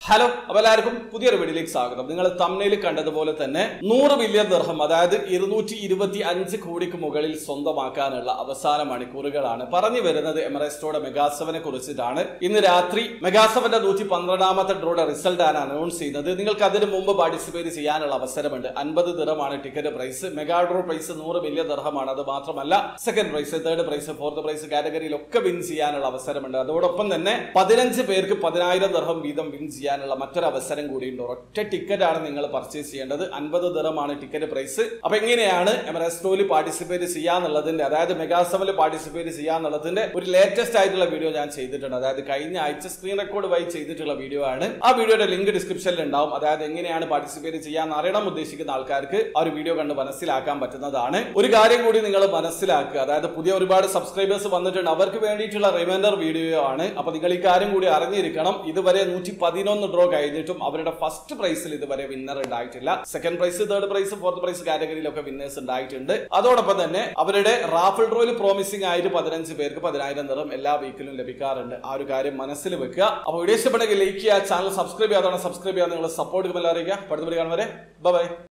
hello അപ്പൊ എല്ലാവർക്കും പുതിയൊരു വീഡിയോയിലേക്ക് സ്വാഗതം നിങ്ങൾ തമ്മിൽ കണ്ടതുപോലെ തന്നെ നൂറ് മില്യൺ ദർഹം അതായത് ഇരുന്നൂറ്റി ഇരുപത്തി അഞ്ച് കോടിക്ക് മുകളിൽ സ്വന്തമാക്കാനുള്ള അവസാന മണിക്കൂറുകളാണ് പറഞ്ഞു വരുന്നത് എമറസ്റ്റോടെ മെഗാസവനെ കുറിച്ചിട്ടാണ് ഇന്ന് രാത്രി മെഗാസവന്റെ നൂറ്റി പന്ത്രണ്ടാമത്തെ ഡ്രോയുടെ റിസൾട്ട് ആണ് അനൗൺസ് ചെയ്യുന്നത് നിങ്ങൾക്ക് അതിന് മുമ്പ് പാർട്ടിസിപ്പേറ്റ് ചെയ്യാനുള്ള അവസരമുണ്ട് അൻപത് ദിറമാണ് ticket prize mega draw prize നൂറ് മില്യൺ ദർഹമാണ് അത് മാത്രമല്ല second prize third prize fourth prize കാറ്റഗറിയിലൊക്കെ വിൻ ചെയ്യാനുള്ള അവസരമുണ്ട് അതോടൊപ്പം തന്നെ പതിനഞ്ച് പേർക്ക് പതിനായിരം ദർഹം വീതം വിൻ ചെയ്യാനുള്ള മറ്റൊരു അവസരം കൂടിയുണ്ട് ഒറ്റ ടിക്കറ്റ് ആണ് നിങ്ങൾ പർച്ചേസ് ചെയ്യേണ്ടത് അൻപത് ദിറമാണ് ടിക്കറ്റ് പ്രൈസ് അപ്പൊ എങ്ങനെയാണ് എമറസ്റ്റോയിൽ പാർട്ടിസിപ്പേറ്റ് ചെയ്യാന്നുള്ളതിന്റെ അതായത് മെഗാസമിൽ പാർട്ടിസിപ്പേറ്റ് ചെയ്യാന്നുള്ളതിന്റെ ഒരു ലേറ്റസ്റ്റ് ആയിട്ടുള്ള വീഡിയോ ഞാൻ ചെയ്തിട്ടുണ്ട് അതായത് കഴിഞ്ഞ ആഴ്ച സ്ക്രീൻ റെക്കോർഡ് വഴി ചെയ്തിട്ടുള്ള വീഡിയോ ആണ് ആ വീഡിയോയുടെ ലിങ്ക് ഡിസ്ക്രിപ്ഷനിൽ ഉണ്ടാവും അതായത് എങ്ങനെയാണ് പാർട്ടിസിപ്പേറ്റ് ചെയ്യാൻ അറിയണം ഉദ്ദേശിക്കുന്ന ആൾക്കാർക്ക് ആ ഒരു വീഡിയോ കണ്ട് മനസ്സിലാക്കാൻ പറ്റുന്നതാണ് ഒരു കാര്യം കൂടി നിങ്ങൾ മനസ്സിലാക്കുക അതായത് പുതിയ ഒരുപാട് സബ്സ്ക്രൈബേഴ്സ് വന്നിട്ടുണ്ട് അവർക്ക് വേണ്ടിയിട്ടുള്ള റിമൈൻഡർ വീഡിയോ ആണ് അപ്പൊ നിങ്ങൾ ഈ കാര്യം കൂടി അറിഞ്ഞിരിക്കണം ഇതുവരെ നൂറ്റി പതിനൊന്ന് ഡ്രോ കഴിഞ്ഞിട്ടും അവരുടെ ഫസ്റ്റ് പ്രൈസിൽ ഇതുവരെ വിന്നർ ഉണ്ടായിട്ടില്ല second prize third prize fourth prize കാറ്റഗറിയിലൊക്കെ വിന്നേഴ്സ് ഉണ്ടായിട്ടുണ്ട് അതോടൊപ്പം തന്നെ അവരുടെ റാഫിൾ ഡ്രോയിൽ പ്രോമിസിംഗ് ആയിട്ട് പതിനഞ്ച് പേർക്ക് പതിനായിരം നിറം എല്ലാ വീക്കിലും ലഭിക്കാറുണ്ട് ആ ഒരു കാര്യം മനസ്സിൽ വെക്കുക അപ്പോൾ വീഡിയോ ഇഷ്ടപ്പെട്ടെങ്കിൽ ലൈക്ക് ചെയ്യുക ചാനൽ സബ്സ്ക്രൈബ് ചെയ്യാതാണ് സബ്സ്ക്രൈബ് ചെയ്യാൻ നിങ്ങൾ സപ്പോർട്ട് എല്ലാവരും അറിയിക്കുക പഠിത്തം കാണുവരെ ബൈ